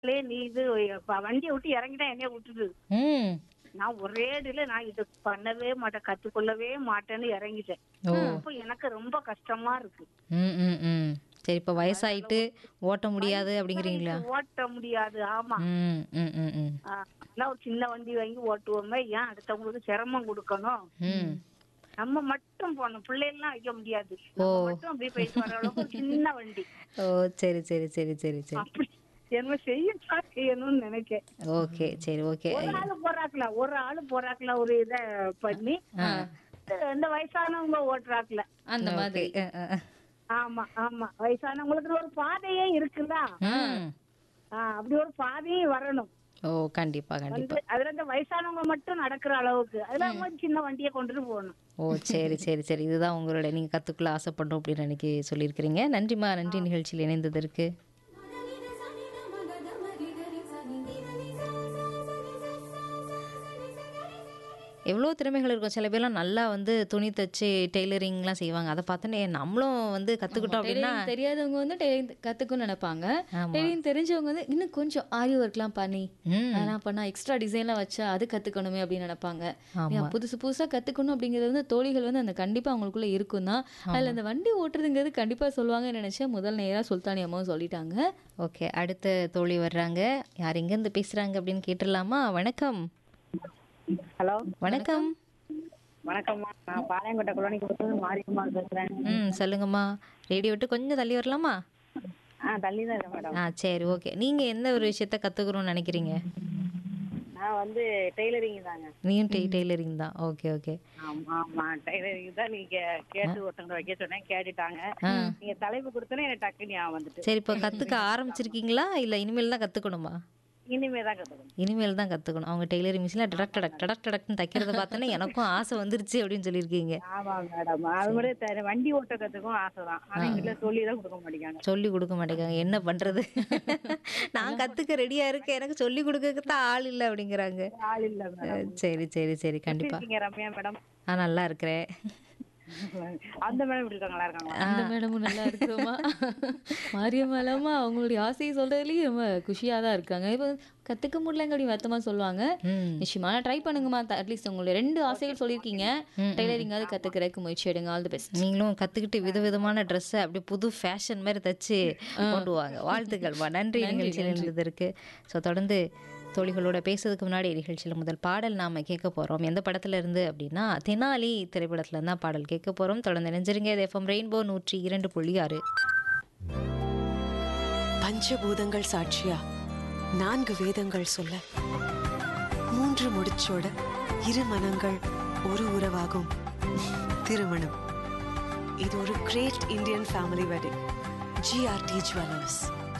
லே நீ இது ப- வண்டியை விட்டு இறங்கிட்டா என்னைய விட்டுடு ம் நான் ஒரே இதுல நான் இது பண்ணவே மாட்டேன் கத்துக்கொள்ளவே மாட்டேன்னு இறங்கிட்டேன் ஓ அப்ப எனக்கு ரொம்ப கஷ்டமா இருக்கு ம் ம் ம் சரி இப்போ வயசாயிட்டு ஓட்ட முடியாது அப்படிங்கிறீங்களா ஓட்ட முடியாது ஆமா ம் ம் ம் ம் ஆ, நான் ஒரு சின்ன வண்டி வாங்கி ஓட்டுவோமே ஏன் அடுத்தவங்களுக்கு சிரமம் கொடுக்கணும் ம் நம்ம மட்டும் போகணும் பிள்ளைகள்லாம் வைக்க முடியாது நம்ம மட்டும் அப்படியே போயிட்டு வர அளவுக்கு ஒரு சின்ன வண்டி ஓ சரி சரி சரி சரி சரி அப்படி என்ன செய்யத்தான் செய்யணும்னு நினைக்கேன் ஓகே சரி ஓகே ஒரு ஆளு போறாக்கல ஒரு ஆளு போறாக்கல ஒரு இத பண்ணி இந்த வயசானவங்க ஓட்டுறாக்கல அந்த மாதிரி ஆமா ஆமா வயசானவங்களுக்கு ஒரு பாதையே இருக்குல்ல ம் ஆ, அப்படி ஒரு பாதையும் வரணும் ஓ கண்டிப்பா கண்டிப்பா வந்து அதுல இந்த வயசானவங்க மட்டும் நடக்கிற அளவுக்கு அதுல அவங்க சின்ன வண்டியை கொண்டுட்டு போகணும் ஓ சரி சரி சரி இதுதான் உங்களோட நீங்கள் கற்றுக்குள்ள ஆசைப்படணும் அப்படின்னு நினைக்கி சொல்லியிருக்கிறீங்க நன்றிம்மா நன்றி நிகழ்ச்சியில் இணைந்ததற்கு எவ்வளோ திறமைகள் இருக்கும் சில பேர்லாம் நல்லா வந்து துணி தச்சு டெய்லரிங்லாம் செய்வாங்க அதை பார்த்தோன்னே நம்மளும் வந்து கற்றுக்கிட்டோம் அப்படின்னா டெய்லரிங் தெரியாதவங்க வந்து டெய்லரிங் கத்துக்கணும்னு நினைப்பாங்க ஆமா. டெய்லரிங் தெரிஞ்சவங்க வந்து இன்னும் கொஞ்சம் ஆரி ஒர்க்லாம் பண்ணி ம் அதெல்லாம் பண்ணா எக்ஸ்ட்ரா டிசைன்லாம் வச்சா அது கத்துக்கணுமே அப்படின்னு நினைப்பாங்க ஆமா. ஏன் புதுசு புதுசா கத்துக்கணும் அப்படிங்கிறது வந்து தோழிகள் வந்து அந்த கண்டிப்பா அவங்களுக்குள்ள இருக்கும் தான் அதுல அந்த வண்டி ஓட்டுறதுங்கிறது கண்டிப்பா சொல்லுவாங்கன்னு நினைச்சேன் முதல் நேரா சுல்தானி அம்மாவும் சொல்லிட்டாங்க ஓகே அடுத்த தோழி வர்றாங்க யார் எங்கேருந்து பேசுகிறாங்க அப்படின்னு கேட்டுடலாமா வணக்கம் ஹலோ வணக்கம் வணக்கம்மா நான் பாளையங்கோட்டை குழந்தைக்கு மாரியம்மா பேசுறேன் ம் சொல்லுங்கம்மா ரேடியோ விட்டு கொஞ்சம் தள்ளி வரலாமா ஆ தள்ளி தான் இருக்கேன் மேடம் ஆ சரி ஓகே நீங்கள் எந்த ஒரு விஷயத்த கற்றுக்கணும்னு நினைக்கிறீங்க நான் வந்து டெய்லரிங் தாங்க நீயும் டெய் டெய்லரிங் தான் ஓகே ஓகே ஆமா ஆமா டெய்லரிங் தான் நீங்க கேட்டு ஒருத்தவங்க வைக்க சொன்னேன் கேட்டுட்டாங்க ஆ நீங்க தலைப்பு கொடுத்தோன்னே எனக்கு டக்குன்னு ஞாபகம் வந்துட்டு சரி இப்போ கற்றுக்க ஆரம்பிச்சிருக்கீங்களா இல்லை இனிமேல் தான் கற்றுக்கணுமா இனிமே தான் கத்துக்கணும் இனிமேல் தான் கற்றுக்கணும் அவங்க டெய்லரிங் மிஷினில் டடக் டடக் டடக் டடக்னு தைக்கிறத பார்த்தோன்னே எனக்கும் ஆசை வந்துருச்சு அப்படின்னு சொல்லியிருக்கீங்க ஆமா மேடம் அது மாதிரி த- வண்டி ஓட்ட கத்துக்கும் ஆசை தான் ஆனா எங்கிட்ட சொல்லி தான் கொடுக்க மாட்டேங்காங்க சொல்லி கொடுக்க மாட்டேங்காங்க என்ன பண்ணுறது நான் கற்றுக்க ரெடியாக இருக்கேன் எனக்கு சொல்லி கொடுக்கறதுக்கு தான் ஆள் இல்லை அப்படிங்கிறாங்க ஆள் இல்ல மேடம் சரி சரி சரி கண்டிப்பாக இருக்கீங்க ரம்யா மேடம் நான் நல்லா இருக்கிறேன் அந்த மேடம் இப்படி இருக்காங்களா இருக்காங்களா அந்த மேடமும் நல்லா இருக்கிறோமா மாரியம்மாலாமா அவங்களுடைய ஆசையை சொல்றதுலயும் ரொம்ப குஷியா தான் இருக்காங்க இப்போ கத்துக்க முடியலங்க அப்படி வருத்தமா சொல்லுவாங்க ம் நிச்சயமா ட்ரை பண்ணுங்கம்மா அட்லீஸ்ட் உங்களுடைய ரெண்டு ஆசைகள் சொல்லியிருக்கீங்க டெய்லரிங்காவது கத்துக்கிறதுக்கு முயற்சி எடுங்க ஆல் தி பெஸ்ட் நீங்களும் கத்துக்கிட்டு விதவிதமான ட்ரெஸ்ஸை அப்படியே புது ஃபேஷன் மாதிரி தச்சு கொண்டு வாங்க வாழ்த்துக்கள்மா நன்றி நிகழ்ச்சியில் இருந்ததற்கு ஸோ தொடர்ந்து தோழிகளோட பேசுறதுக்கு முன்னாடி நிகழ்ச்சியில் முதல் பாடல் நாம கேட்க போறோம் எந்த படத்துல இருந்து அப்படின்னா தெனாலி திரைப்படத்துல இருந்தா பாடல் கேட்க போறோம் தொடர்ந்து நினைஞ்சிருங்க இது எஃப்எம் ரெயின்போ நூற்றி இரண்டு புள்ளி ஆறு பஞ்சபூதங்கள் சாட்சியா நான்கு வேதங்கள் சொல்ல மூன்று முடிச்சோட இரு மனங்கள் ஒரு உறவாகும் திருமணம் இது ஒரு great Indian family wedding GRT jewellers